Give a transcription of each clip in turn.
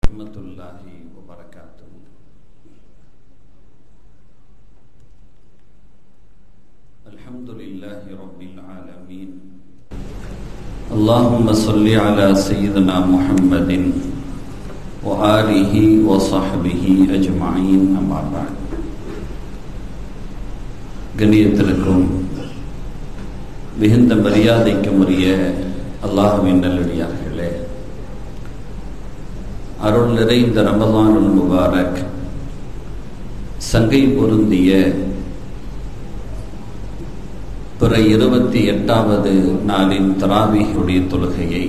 ورحمة الله وبركاته الحمد لله رب العالمين اللهم صل على سيدنا محمد وآله وصحبه أجمعين أما بعد கண்ணியத்திற்கும் மிகுந்த மரியாதைக்கும் உரிய அல்லாஹுவின் நல்லடியார்களே அருள் நிறைந்த ரமதானுல் முபாரக் சங்கை பொருந்திய பிற இருபத்தி எட்டாவது நாளின் தராவிகளுடைய தொழுகையை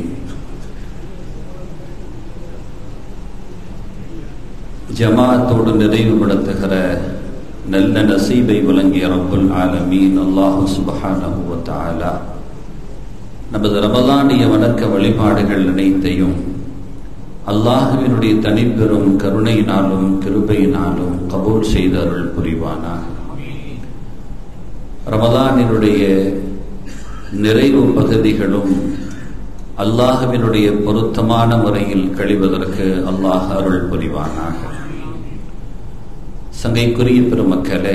ஜமாத்தோடு நிறைவுபடுத்துகிற நல்ல நசீபை வழங்கிய ரப்புல் ஆலமீன் அல்லாஹு சுபஹானஹு வ தஆலா நமது ரமலானிய வணக்க வழிபாடுகள் அனைத்தையும் அல்லாஹுவினுடைய தனிப்பெரும் கருணையினாலும் கிருபையினாலும் கபூல் செய்த அருள் புரிவானாக ரமலானினுடைய நிறைவு பகுதிகளும் அல்லாஹுவினுடைய பொருத்தமான முறையில் கழிவதற்கு அல்லாஹ் அருள் புரிவானாக சங்கைக்குரிய பெருமக்களே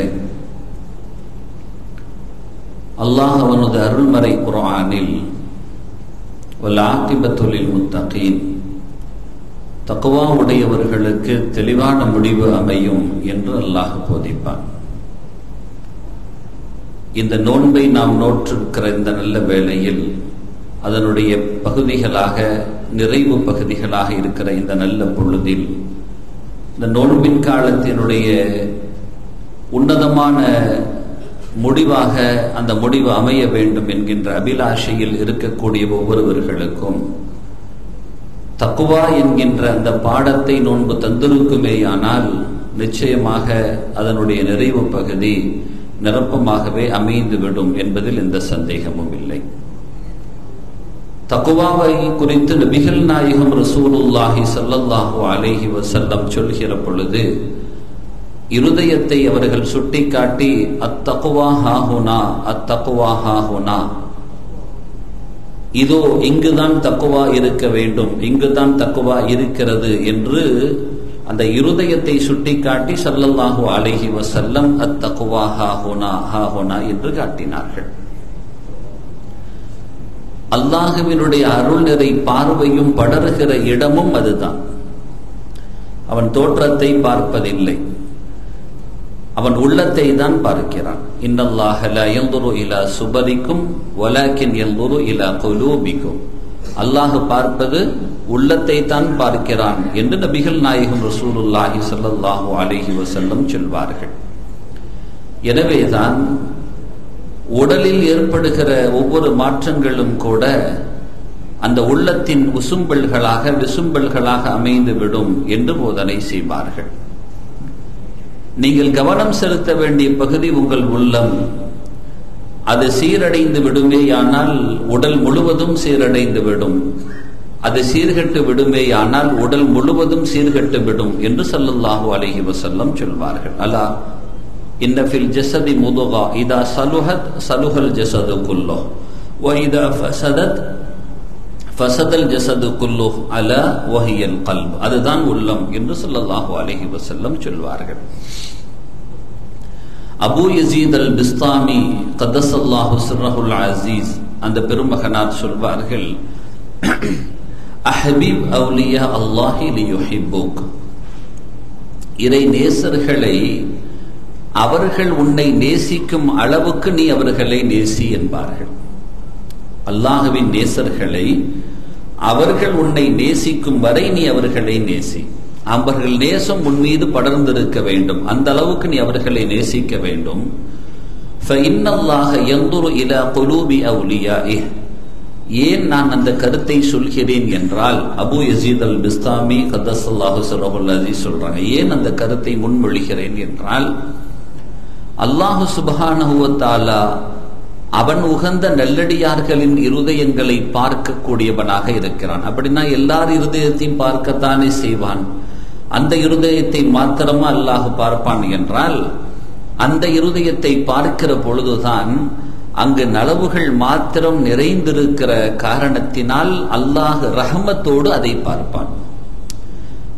அல்லாஹ் அவனது அருள்மறை குரானில் வல்லாக்கிபத்துலில் முத்தகீன் தக்குவா உடையவர்களுக்கு தெளிவான முடிவு அமையும் என்று அல்லாஹ் போதிப்பான் இந்த நோன்பை நாம் நோற்றிருக்கிற இந்த நல்ல வேளையில் அதனுடைய பகுதிகளாக நிறைவு பகுதிகளாக இருக்கிற இந்த நல்ல பொழுதில் இந்த நோன்பின் காலத்தினுடைய உன்னதமான முடிவாக அந்த முடிவு அமைய வேண்டும் என்கின்ற அபிலாஷையில் இருக்கக்கூடிய ஒவ்வொருவர்களுக்கும் தக்குவா என்கின்ற அந்த பாடத்தை நோன்பு தந்திருக்குமேயானால் நிச்சயமாக அதனுடைய நிறைவு பகுதி நிரப்பமாகவே அமைந்துவிடும் என்பதில் எந்த சந்தேகமும் இல்லை தக்குவாவை குறித்து நபிகள் நாயகம் ரசூலுல்லாஹி சல்லல்லாஹு அலேஹி வசல்லம் சொல்கிற பொழுது இருதயத்தை அவர்கள் சுட்டிக்காட்டி அத்தக்குவா ஹாஹுனா அத்தக்குவா ஹாஹுனா இதோ இங்குதான் தக்குவா இருக்க வேண்டும் இங்குதான் தக்குவா இருக்கிறது என்று அந்த இருதயத்தை சுட்டிக்காட்டி சல்லல்லாஹு அலைஹி வசல்லம் அத்தக்குவா ஹாஹுனா ஹாஹுனா என்று காட்டினார்கள் அல்லாஹுவினுடைய அருள் நிறை பார்வையும் படருகிற இடமும் அதுதான் அவன் தோற்றத்தை பார்ப்பதில்லை அவன் உள்ளத்தை தான் பார்க்கிறான் இன்னல்லாஹ லா யன்துரு இலா சுபரிக்கும் வலாக்கின் யன்துரு இலா குலூபிக்கும் அல்லாஹ் பார்ப்பது உள்ளத்தை தான் பார்க்கிறான் என்று நபிகள் நாயகம் ரசூலுல்லாஹி ஸல்லல்லாஹு அலைஹி வஸல்லம் சொல்வார்கள் எனவேதான் உடலில் ஏற்படுகிற ஒவ்வொரு மாற்றங்களும் கூட அந்த உள்ளத்தின் உசும்பல்களாக விசும்பல்களாக அமைந்துவிடும் என்று போதனை செய்வார்கள் நீங்கள் கவனம் செலுத்த வேண்டிய பகுதி உங்கள் உள்ளம் அது சீரடைந்து விடுமேயானால் உடல் முழுவதும் சீரடைந்து விடும் அது சீர்கட்டு விடுமேயானால் உடல் முழுவதும் சீர்கட்டு விடும் என்று சல்லுல்லாஹு அலஹி வசல்லம் சொல்வார்கள் அல்லா இன்னஃபில் ஜசதி முதுகா இதா சலுஹத் சலுஹல் ஜசது குல்லோ வைதா ஃபசதத் ஃபசதல் ஜசது குல்லு அல வஹியல் கல்ப் அதுதான் உள்ளம் என்று சொல்லல்லாஹு அலஹி வசல்லம் சொல்வார்கள் அபு யசீத் அல் பிஸ்தாமி கதசல்லாஹு சிர்ரஹுல் அசீஸ் அந்த பெருமகனார் சொல்வார்கள் அஹபீப் அவுலியா அல்லாஹி லியுஹிப்புக் இறை நேசர்களை அவர்கள் உன்னை நேசிக்கும் அளவுக்கு நீ அவர்களை நேசி என்பார்கள் அல்லாஹுவின் நேசர்களை அவர்கள் உன்னை நேசிக்கும் வரை நீ அவர்களை நேசி அவர்கள் நேசம் உன் மீது படர்ந்திருக்க வேண்டும் அந்த அளவுக்கு நீ அவர்களை நேசிக்க வேண்டும் ஏன் நான் அந்த கருத்தை சொல்கிறேன் என்றால் அபு யசீத் அல் பிஸ்தாமி கதசல்லாஹு சரஹுல் அஜீஸ் சொல்றாங்க ஏன் அந்த கருத்தை முன்மொழிகிறேன் என்றால் அல்லாஹு சுபஹானஹுவத்தாலா அவன் உகந்த நல்லடியார்களின் இருதயங்களை பார்க்கக்கூடியவனாக இருக்கிறான் அப்படின்னா எல்லார் இருதயத்தையும் பார்க்கத்தானே செய்வான் அந்த இருதயத்தை மாத்திரமா அல்லாஹ் பார்ப்பான் என்றால் அந்த இருதயத்தை பார்க்கிற பொழுதுதான் அங்கு நலவுகள் மாத்திரம் நிறைந்திருக்கிற காரணத்தினால் அல்லாஹ் ரஹமத்தோடு அதை பார்ப்பான்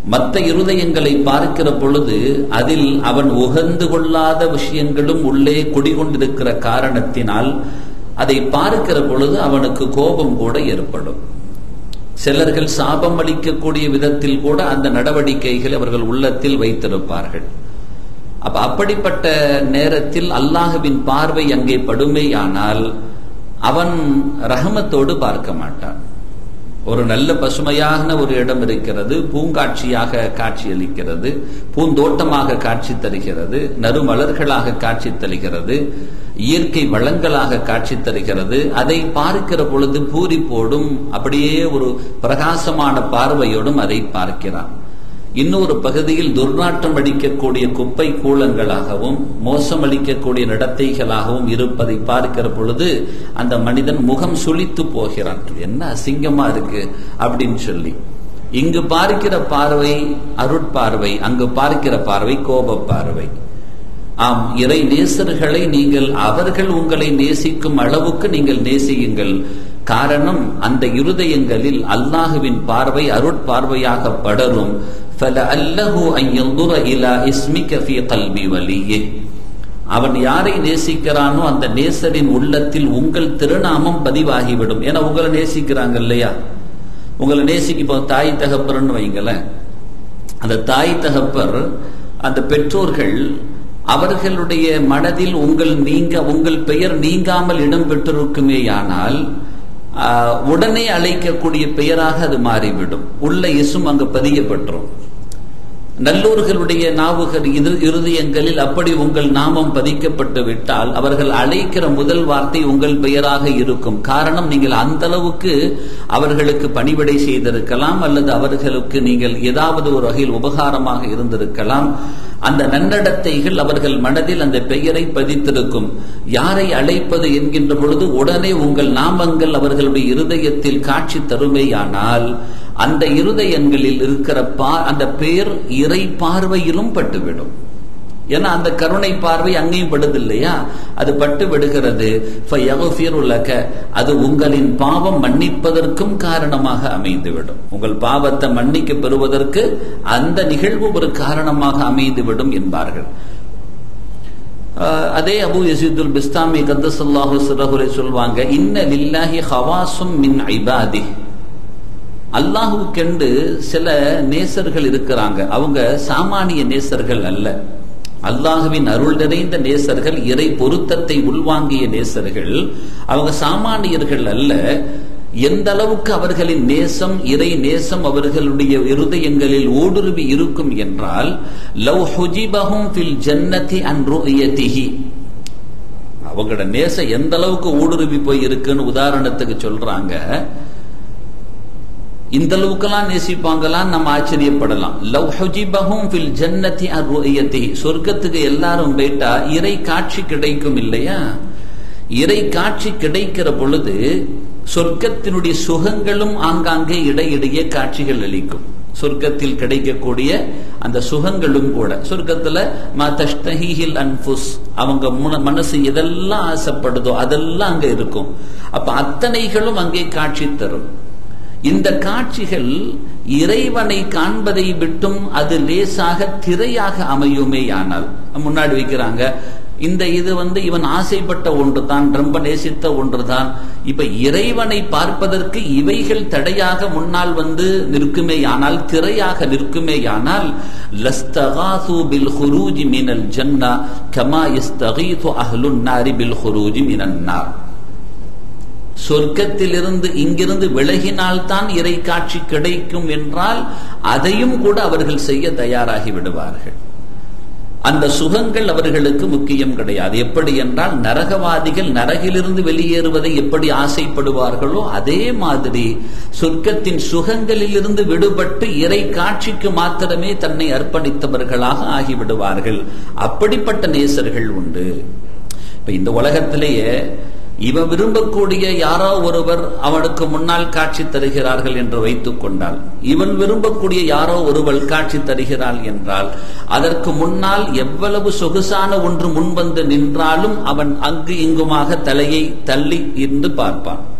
மற்ற இருதயங்களை பார்க்கிற பொழுது அதில் அவன் உகந்து கொள்ளாத விஷயங்களும் உள்ளே குடிகொண்டிருக்கிற காரணத்தினால் அதை பார்க்கிற பொழுது அவனுக்கு கோபம் கூட ஏற்படும் சிலர்கள் சாபம் அளிக்கக்கூடிய விதத்தில் கூட அந்த நடவடிக்கைகளை அவர்கள் உள்ளத்தில் வைத்திருப்பார்கள் அப்ப அப்படிப்பட்ட நேரத்தில் அல்லாஹுவின் பார்வை அங்கே படுமையானால் அவன் ரஹமத்தோடு பார்க்க மாட்டான் ஒரு நல்ல பசுமையான ஒரு இடம் இருக்கிறது பூங்காட்சியாக காட்சியளிக்கிறது பூந்தோட்டமாக காட்சி தருகிறது நறுமலர்களாக காட்சி தருகிறது இயற்கை வளங்களாக காட்சி தருகிறது அதை பார்க்கிற பொழுது பூரிப்போடும் அப்படியே ஒரு பிரகாசமான பார்வையோடும் அதை பார்க்கிறான் இன்னொரு பகுதியில் துர்நாற்றம் அடிக்கக்கூடிய குப்பை கூலங்களாகவும் மோசம் அளிக்கக்கூடிய நடத்தைகளாகவும் இருப்பதை பார்க்கிற பொழுது அந்த மனிதன் முகம் சுளித்து போகிறான் என்ன அசிங்கமா இருக்கு அப்படின்னு சொல்லி இங்கு பார்க்கிற பார்வை அருட்பார்வை அங்கு பார்க்கிற பார்வை கோப பார்வை ஆம் இறை நேசர்களை நீங்கள் அவர்கள் உங்களை நேசிக்கும் அளவுக்கு நீங்கள் நேசியுங்கள் காரணம் அந்த இருதயங்களில் அல்லாஹுவின் பார்வை அருட்பார்வையாக படரும் فَلَعَلَّهُ أَنْ يَنْظُرَ إِلَى اسْمِكَ فِي قَلْبِ وَلِيِّهِ அவன் யாரை நேசிக்கிறானோ அந்த நேசரின் உள்ளத்தில் உங்கள் திருநாமம் பதிவாகிவிடும் ஏன்னா உங்களை நேசிக்கிறாங்க இல்லையா உங்களை நேசிக்க இப்போ தாய் தகப்பர்னு வைங்களேன் அந்த தாய் தகப்பர் அந்த பெற்றோர்கள் அவர்களுடைய மனதில் உங்கள் நீங்க உங்கள் பெயர் நீங்காமல் இடம் பெற்றிருக்குமேயானால் உடனே அழைக்கக்கூடிய பெயராக அது மாறிவிடும் உள்ள இசும் அங்கு பதியப்பட்டுரும் நல்லோர்களுடைய நாவுகள் இருதயங்களில் அப்படி உங்கள் நாமம் பதிக்கப்பட்டு விட்டால் அவர்கள் அழைக்கிற முதல் வார்த்தை உங்கள் பெயராக இருக்கும் காரணம் நீங்கள் அந்த அளவுக்கு அவர்களுக்கு பணிவிடை செய்திருக்கலாம் அல்லது அவர்களுக்கு நீங்கள் ஏதாவது ஒரு வகையில் உபகாரமாக இருந்திருக்கலாம் அந்த நன்னடத்தைகள் அவர்கள் மனதில் அந்த பெயரை பதித்திருக்கும் யாரை அழைப்பது என்கின்ற பொழுது உடனே உங்கள் நாமங்கள் அவர்களுடைய இருதயத்தில் காட்சி தருமையானால் அந்த இருதயங்களில் இருக்கிற பா அந்த பேர் இறை பார்வையிலும் பட்டுவிடும் ஏன்னா அந்த கருணை பார்வை அங்கேயும் படுது இல்லையா அது பட்டு விடுகிறது அது உங்களின் பாவம் மன்னிப்பதற்கும் காரணமாக அமைந்துவிடும் உங்கள் பாவத்தை மன்னிக்க பெறுவதற்கு அந்த நிகழ்வு ஒரு காரணமாக அமைந்துவிடும் என்பார்கள் அதே அபு யசீதுல் பிஸ்தாமி கந்தசல்லாஹு சிறகுரை சொல்வாங்க இன்ன லில்லாஹி ஹவாசும் மின் ஐபாதி அல்லாஹுக்கெண்டு சில நேசர்கள் இருக்கிறாங்க அவங்க சாமானிய நேசர்கள் அல்ல அல்லாஹுவின் அருள் நிறைந்த நேசர்கள் இறை பொருத்தத்தை உள்வாங்கிய நேசர்கள் அவங்க சாமானியர்கள் அல்ல எந்த அளவுக்கு அவர்களின் நேசம் இறை நேசம் அவர்களுடைய இருதயங்களில் ஊடுருவி இருக்கும் என்றால் லவ் ஹுஜிபஹும் ஃபில் ஜன்னதி அன் ருயதிஹி அவங்களோட நேசம் எந்த அளவுக்கு ஊடுருவி போய் இருக்குன்னு உதாரணத்துக்கு சொல்றாங்க இந்த அளவுக்கெல்லாம் நேசிப்பாங்களாம் நம்ம ஆச்சரியப்படலாம் லவ் ஹுஜிபஹும் ஃபில் ஜன்னதி அருயதி சொர்க்கத்துக்கு எல்லாரும் போயிட்டா இறை காட்சி கிடைக்கும் இல்லையா இறை காட்சி கிடைக்கிற பொழுது சொர்க்கத்தினுடைய சுகங்களும் ஆங்காங்கே இடையிடையே காட்சிகள் அளிக்கும் சொர்க்கத்தில் கிடைக்கக்கூடிய அந்த சுகங்களும் கூட சொர்க்கத்துல மதஷ்டஹில் அன்புஸ் அவங்க மனசு எதெல்லாம் ஆசைப்படுதோ அதெல்லாம் அங்க இருக்கும் அப்ப அத்தனைகளும் அங்கே காட்சி தரும் இந்த காட்சிகள் இறைவனை காண்பதை விட்டும் அது லேசாக திரையாக அமையுமே ஆனால் முன்னாடி வைக்கிறாங்க இந்த இது வந்து இவன் ஆசைப்பட்ட ஒன்று தான் ரொம்ப நேசித்த ஒன்று தான் இப்ப இறைவனை பார்ப்பதற்கு இவைகள் தடையாக முன்னால் வந்து நிற்குமே ஆனால் திரையாக நிற்குமே ஆனால் லஸ்தகாசு பில் ஹுரூஜி மினல் ஜன்னா கமா யஸ்தகீது அஹ்லுன் நாரி பில் ஹுரூஜி மினன் நார் சொர்க்கத்திலிருந்து இங்கிருந்து விலகினால்தான் இறை காட்சி கிடைக்கும் என்றால் அதையும் கூட அவர்கள் செய்ய தயாராகி விடுவார்கள் அந்த சுகங்கள் அவர்களுக்கு முக்கியம் கிடையாது எப்படி என்றால் நரகவாதிகள் நரகிலிருந்து வெளியேறுவதை எப்படி ஆசைப்படுவார்களோ அதே மாதிரி சொர்க்கத்தின் சுகங்களில் இருந்து விடுபட்டு இறை காட்சிக்கு மாத்திரமே தன்னை அர்ப்பணித்தவர்களாக ஆகிவிடுவார்கள் அப்படிப்பட்ட நேசர்கள் உண்டு இப்ப இந்த உலகத்திலேயே இவன் விரும்பக்கூடிய யாரோ ஒருவர் அவனுக்கு முன்னால் காட்சி தருகிறார்கள் என்று வைத்துக் கொண்டால் இவன் விரும்பக்கூடிய யாரோ ஒருவள் காட்சி தருகிறாள் என்றால் அதற்கு முன்னால் எவ்வளவு சொகுசான ஒன்று முன்வந்து நின்றாலும் அவன் அங்கு இங்குமாக தலையை தள்ளி இருந்து பார்ப்பான்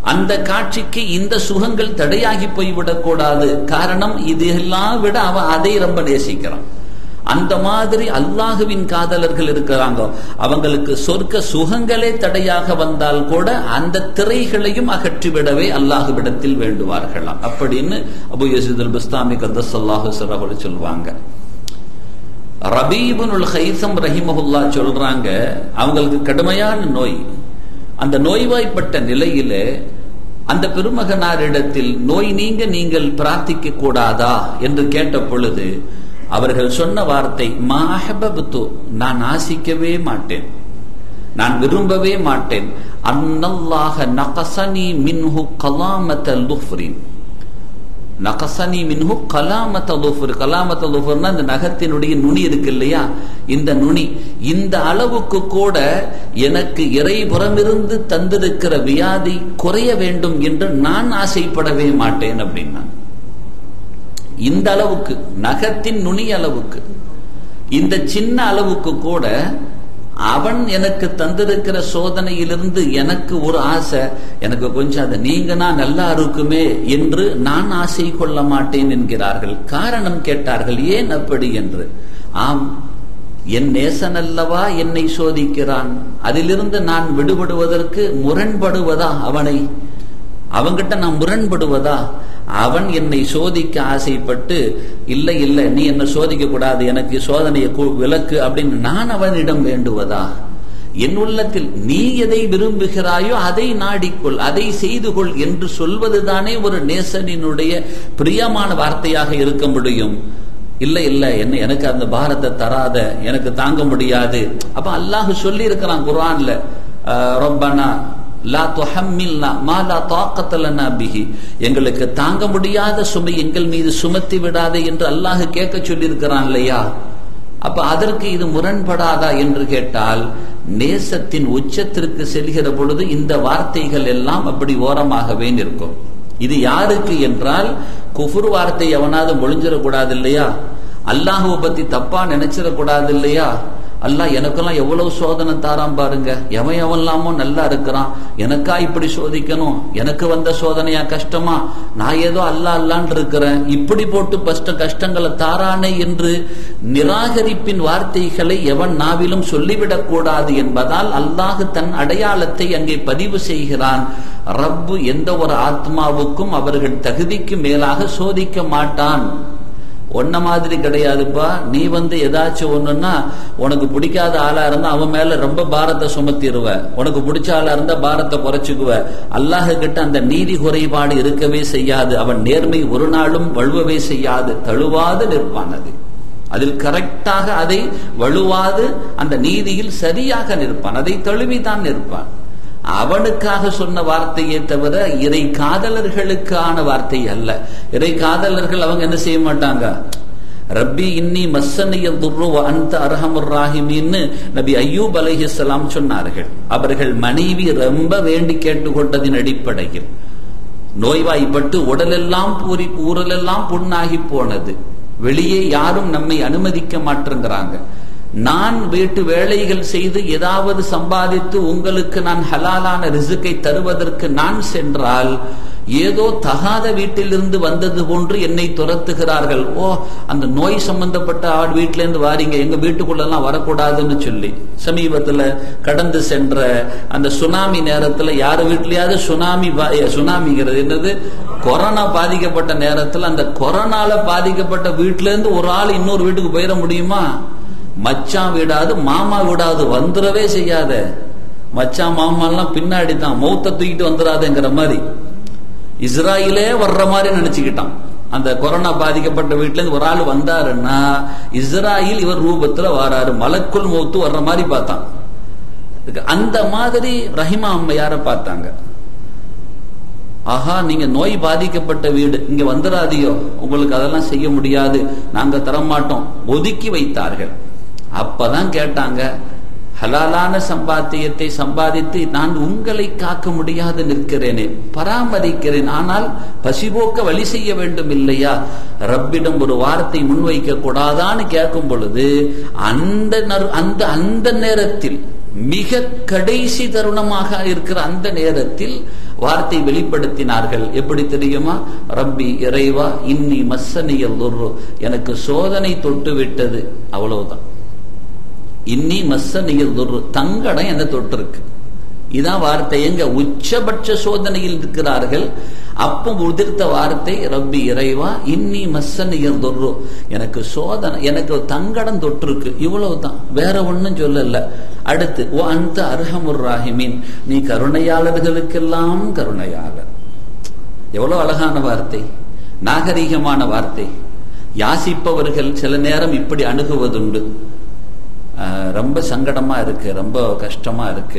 அந்த காட்சிக்கு இந்த சுகங்கள் தடையாகி போய்விடக் கூடாது காரணம் இதெல்லாம் விட அவன் அதை ரொம்ப நேசிக்கிறான் அந்த மாதிரி அல்லாஹுவின் காதலர்கள் இருக்கிறாங்க அவங்களுக்கு சொர்க்க சுகங்களே தடையாக வந்தால் கூட அந்த திரைகளையும் அகற்றிவிடவே அல்லாஹுவிடத்தில் வேண்டுவார்களாம் அப்படின்னு அபு யசீதுல் பிஸ்தாமி கந்தஸ் அல்லாஹு அவர்கள் சொல்லுவாங்க ரபீபுல் ஹைசம் ரஹிமஹுல்லா சொல்றாங்க அவங்களுக்கு கடுமையான நோய் அந்த நோய்வாய்ப்பட்ட நிலையில அந்த பெருமகனாரிடத்தில் நோய் நீங்க நீங்கள் பிரார்த்திக்க கூடாதா என்று கேட்ட பொழுது அவர்கள் சொன்ன வார்த்தை மாஹபபுத்து நான் ஆசிக்கவே மாட்டேன் நான் விரும்பவே மாட்டேன் அன்னல்லாஹ நகசனி மின்ஹு கலாமத லுஃப்ரின் நகசனி மின்ஹு கலாமத லுஃபர் கலாமத லுஃபர்னா இந்த நகத்தினுடைய நுனி இருக்கு இல்லையா இந்த நுனி இந்த அளவுக்கு கூட எனக்கு இறைபுறமிருந்து தந்திருக்கிற வியாதி குறைய வேண்டும் என்று நான் ஆசைப்படவே மாட்டேன் அப்படின்னா இந்த அளவுக்கு நகத்தின் நுனி அளவுக்கு இந்த சின்ன அளவுக்கு கூட அவன் எனக்கு தந்திருக்கிற சோதனையிலிருந்து எனக்கு ஒரு ஆசை எனக்கு கொஞ்சம் அதை நீங்கனா நல்லா இருக்குமே என்று நான் ஆசை கொள்ள மாட்டேன் என்கிறார்கள் காரணம் கேட்டார்கள் ஏன் அப்படி என்று ஆம் என் நேசன் அல்லவா என்னை சோதிக்கிறான் அதிலிருந்து நான் விடுபடுவதற்கு முரண்படுவதா அவனை அவங்கிட்ட நான் முரண்படுவதா அவன் என்னை சோதிக்க ஆசைப்பட்டு இல்லை இல்லை நீ என்ன சோதிக்க கூடாது எனக்கு சோதனையை விலக்கு அப்படின்னு நான் அவனிடம் வேண்டுவதா என் உள்ளத்தில் நீ எதை விரும்புகிறாயோ அதை நாடிக்கொள் அதை செய்து கொள் என்று சொல்வதுதானே ஒரு நேசனினுடைய பிரியமான வார்த்தையாக இருக்க முடியும் இல்ல இல்ல என்ன எனக்கு அந்த பாரத்தை தராத எனக்கு தாங்க முடியாது அப்ப அல்லாஹ் சொல்லி இருக்கிறான் குரான்ல ரொம்பனா லா துஹம்மில்னா மா லா தாக்கத்த லனா பிஹி எங்களுக்கு தாங்க முடியாத சுமை எங்கள் மீது சுமத்தி விடாதே என்று அல்லாஹ் கேட்க சொல்லியிருக்கிறான் இல்லையா அப்ப அதற்கு இது முரண்படாதா என்று கேட்டால் நேசத்தின் உச்சத்திற்கு செல்கிற பொழுது இந்த வார்த்தைகள் எல்லாம் அப்படி ஓரமாகவே நிற்கும் இது யாருக்கு என்றால் குஃபுர் வார்த்தை எவனாவது மொழிஞ்சிடக்கூடாது இல்லையா அல்லாஹுவை பத்தி தப்பா நினைச்சிடக்கூடாது இல்லையா அல்லாஹ் எனக்கெல்லாம் எவ்வளவு சோதனை தாராம் பாருங்க எவன் எவன்லாமோ நல்லா இருக்கிறான் எனக்கா இப்படி சோதிக்கணும் எனக்கு வந்த சோதனையா கஷ்டமா நான் ஏதோ அல்லா அல்லான் இருக்கிறேன் இப்படி போட்டு கஷ்ட கஷ்டங்களை தாரானே என்று நிராகரிப்பின் வார்த்தைகளை எவன் நாவிலும் சொல்லிவிடக் கூடாது என்பதால் அல்லாஹ் தன் அடையாளத்தை அங்கே பதிவு செய்கிறான் ரப்பு எந்த ஒரு ஆத்மாவுக்கும் அவர்கள் தகுதிக்கு மேலாக சோதிக்க மாட்டான் ஒன்ன மாதிரி கிடையாதுப்பா நீ வந்து ஏதாச்சும் ஒண்ணுன்னா உனக்கு பிடிக்காத ஆளா இருந்தா அவன் மேல ரொம்ப பாரத்தை சுமத்திடுவ உனக்கு பிடிச்ச ஆளா இருந்தா பாரத்தை குறைச்சுக்குவ அல்லாஹ் கிட்ட அந்த நீதி குறைபாடு இருக்கவே செய்யாது அவன் நேர்மை ஒரு நாளும் வழுவவே செய்யாது தழுவாது நிற்பான் அது அதில் கரெக்டாக அதை வலுவாது அந்த நீதியில் சரியாக நிற்பான் அதை தழுவிதான் நிற்பான் அவனுக்காக சொன்ன வார்த்தையே தவிர இறை காதலர்களுக்கான வார்த்தை அல்ல இறை காதலர்கள் அவங்க என்ன செய்ய மாட்டாங்க ரப்பி இன்னி மஸ்ஸனிய துர்ரு அந்த அரஹமுர் ராஹிமின்னு நபி ஐயூப் அலைஹிஸ்ஸலாம் சொன்னார்கள் அவர்கள் மனைவி ரொம்ப வேண்டி கேட்டுக்கொண்டதின் அடிப்படையில் நோய்வாய்ப்பட்டு உடலெல்லாம் பூரி ஊரலெல்லாம் புண்ணாகி போனது வெளியே யாரும் நம்மை அனுமதிக்க மாட்டேங்கிறாங்க நான் வீட்டு வேலைகள் செய்து ஏதாவது சம்பாதித்து உங்களுக்கு நான் ஹலாலான ரிசுக்கை தருவதற்கு நான் சென்றால் ஏதோ தகாத வீட்டிலிருந்து வந்தது போன்று என்னை துரத்துகிறார்கள் ஓ அந்த நோய் சம்பந்தப்பட்ட ஆள் வீட்டுல இருந்து வாரீங்க எங்க வீட்டுக்குள்ளெல்லாம் வரக்கூடாதுன்னு சொல்லி சமீபத்துல கடந்து சென்ற அந்த சுனாமி நேரத்துல யார் வீட்லயாவது சுனாமி சுனாமிங்கிறது என்னது கொரோனா பாதிக்கப்பட்ட நேரத்துல அந்த கொரோனால பாதிக்கப்பட்ட வீட்டுல இருந்து ஒரு ஆள் இன்னொரு வீட்டுக்கு போயிட முடியுமா மச்சான் வீடாது மாமா வீடாது வந்துடவே செய்யாத மச்சான் மாமாலாம் பின்னாடி தான் மௌத்த தூக்கிட்டு வந்துடாதுங்கிற மாதிரி இஸ்ராயிலே வர்ற மாதிரி நினைச்சுக்கிட்டான் அந்த கொரோனா பாதிக்கப்பட்ட வீட்டுல இருந்து ஒரு ஆள் வந்தாருன்னா இஸ்ராயில் இவர் ரூபத்துல வராரு மலக்குள் மௌத்து வர்ற மாதிரி பார்த்தான் அந்த மாதிரி ரஹிமா அம்மையார பார்த்தாங்க ஆஹா நீங்க நோய் பாதிக்கப்பட்ட வீடு இங்க வந்துடாதியோ உங்களுக்கு அதெல்லாம் செய்ய முடியாது நாங்க தரமாட்டோம் ஒதுக்கி வைத்தார்கள் அப்பதான் கேட்டாங்க ஹலாலான சம்பாத்தியத்தை சம்பாதித்து நான் உங்களை காக்க முடியாது நிற்கிறேனே பராமரிக்கிறேன் ஆனால் பசிபோக்க வழி செய்ய வேண்டும் இல்லையா ரப்பிடம் ஒரு வார்த்தை முன்வைக்க கூடாதான்னு கேட்கும் பொழுது அந்த அந்த அந்த நேரத்தில் மிக கடைசி தருணமாக இருக்கிற அந்த நேரத்தில் வார்த்தை வெளிப்படுத்தினார்கள் எப்படி தெரியுமா ரப்பி இறைவா இன்னி மஸ்ஸனியல் துர்ரு எனக்கு சோதனை தொட்டு விட்டது அவ்வளவுதான் இன்னி மஸ்ஸனியல் துர்ரு தங்கடம் என்ன தொட்டு இருக்கு இதான் வார்த்தை எங்க உச்சபட்ச சோதனையில் இருக்கிறார்கள் அப்போ உதிர்த்த வார்த்தை ரப்பி இறைவா இன்னி மஸ்ஸனியல் துர்ரு எனக்கு சோதனை எனக்கு தங்கடம் தொட்டிருக்கு இவ்வளவுதான் வேற ஒண்ணும் சொல்லல அடுத்து ஓ அந்த அர்ஹமுர் ராஹிமீன் நீ கருணையாளர்களுக்கெல்லாம் கருணையாளர் எவ்வளவு அழகான வார்த்தை நாகரிகமான வார்த்தை யாசிப்பவர்கள் சில நேரம் இப்படி அணுகுவதுண்டு ஆஹ் ரொம்ப சங்கடமா இருக்கு ரொம்ப கஷ்டமா இருக்கு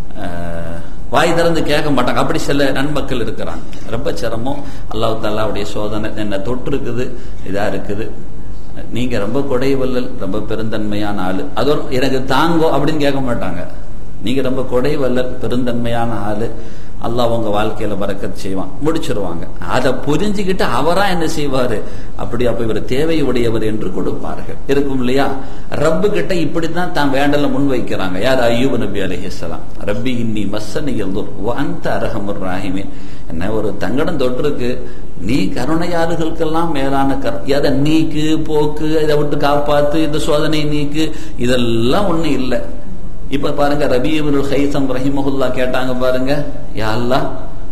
ஆஹ் வாய் திறந்து கேட்க மாட்டாங்க அப்படி சில நன்மக்கள் இருக்கிறாங்க ரொம்ப சிரமம் அல்லாஹ் தாலாவுடைய சோதனை என்ன தொற்று இருக்குது இதா இருக்குது நீங்க ரொம்ப கொடைவல்லல் ரொம்ப பெருந்தன்மையான ஆளு அதோட எனக்கு தாங்கோ அப்படின்னு கேட்க மாட்டாங்க நீங்க ரொம்ப கொடைவல்லல் பெருந்தன்மையான ஆளு அல்லாஹ் உங்க வாழ்க்கையில பறக்கத் செய்வான் முடிச்சிருவாங்க அதை புரிஞ்சுக்கிட்டு அவரா என்ன செய்வாரு அப்படி அப்ப இவர் தேவை உடையவர் என்று கொடுப்பார்கள் இருக்கும் இல்லையா ரப்பு கிட்ட இப்படித்தான் தான் வேண்டல முன் வைக்கிறாங்க யார் ஐயூப் நபி அலிஹலாம் ரப்பி இன்னி மஸ்ஸனி எல்துர் அந்த அரஹமுர் ராஹிமீன் என்ன ஒரு தங்கடம் தொட்டிருக்கு நீ கருணையாளர்களுக்கெல்லாம் மேலான கர் எதை நீக்கு போக்கு இதை விட்டு காப்பாத்து இந்த சோதனை நீக்கு இதெல்லாம் ஒண்ணு இல்லை இப்ப பாருங்க ரபியுல் ஹைசம் ரஹிமஹுல்லா கேட்டாங்க பாருங்க யா அல்லாஹ்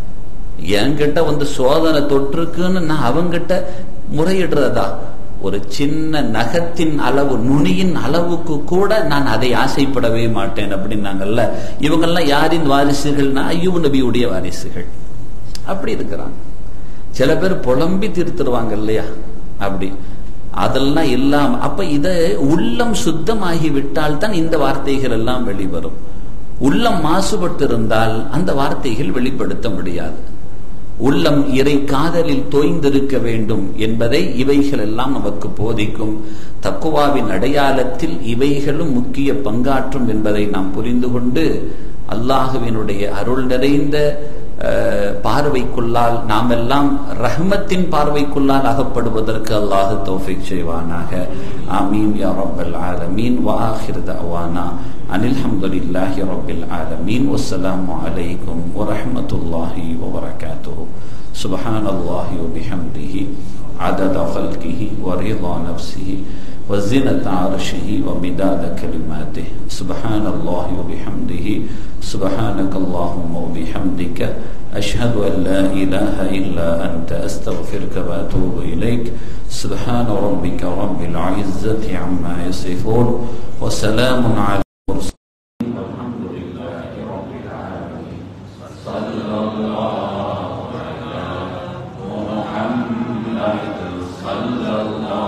என்கிட்ட வந்து சோதனை தொற்றுக்குன்னு நான் அவங்கிட்ட முறையிடுறதா ஒரு சின்ன நகத்தின் அளவு நுனியின் அளவுக்கு கூட நான் அதை ஆசைப்படவே மாட்டேன் அப்படின்னாங்கல்ல இவங்கெல்லாம் யாரின் வாரிசுகள்னா ஐயூப் நபியுடைய வாரிசுகள் அப்படி இருக்கிறாங்க சில பேர் புலம்பி தீர்த்துருவாங்க இல்லையா அப்படி அதெல்லாம் இல்லாம அப்ப இத உள்ளம் சுத்தமாகி விட்டால் தான் இந்த வார்த்தைகள் எல்லாம் வெளிவரும் உள்ளம் மாசுபட்டு இருந்தால் அந்த வார்த்தைகள் வெளிப்படுத்த முடியாது உள்ளம் இறை காதலில் தோய்ந்திருக்க வேண்டும் என்பதை இவைகள் எல்லாம் நமக்கு போதிக்கும் தக்குவாவின் அடையாளத்தில் இவைகளும் முக்கிய பங்காற்றும் என்பதை நாம் புரிந்து கொண்டு அல்லாஹுவினுடைய அருள் நிறைந்த பார்வைக்குள்ளால் நாம் எல்லாம் ரஹ்மத்தின் பார்வைக்குள்ளால் அகப்படுவதற்கு அல்லாஹு தௌஃபிக் செய்வானாக ஆமீன் யா ரப்பல் ஆலமீன் வாஹிர் தஅவானா அனில் ஹம்துலில்லாஹி ரப்பில் ஆலமீன் வஸ்ஸலாமு அலைக்கும் வரஹ்மத்துல்லாஹி வபரகாத்துஹு சுப்ஹானல்லாஹி வபிஹம்திஹி عدد خلقه ورضا نفسه وزنة عرشه ومداد كلماته سبحان الله وبحمده سبحانك اللهم وبحمدك أشهد أن لا إله إلا أنت أستغفرك وأتوب إليك سبحان ربك رب العزة عما يصفون وسلام على المرسلين والحمد لله رب العالمين صلى الله على محمد صلى الله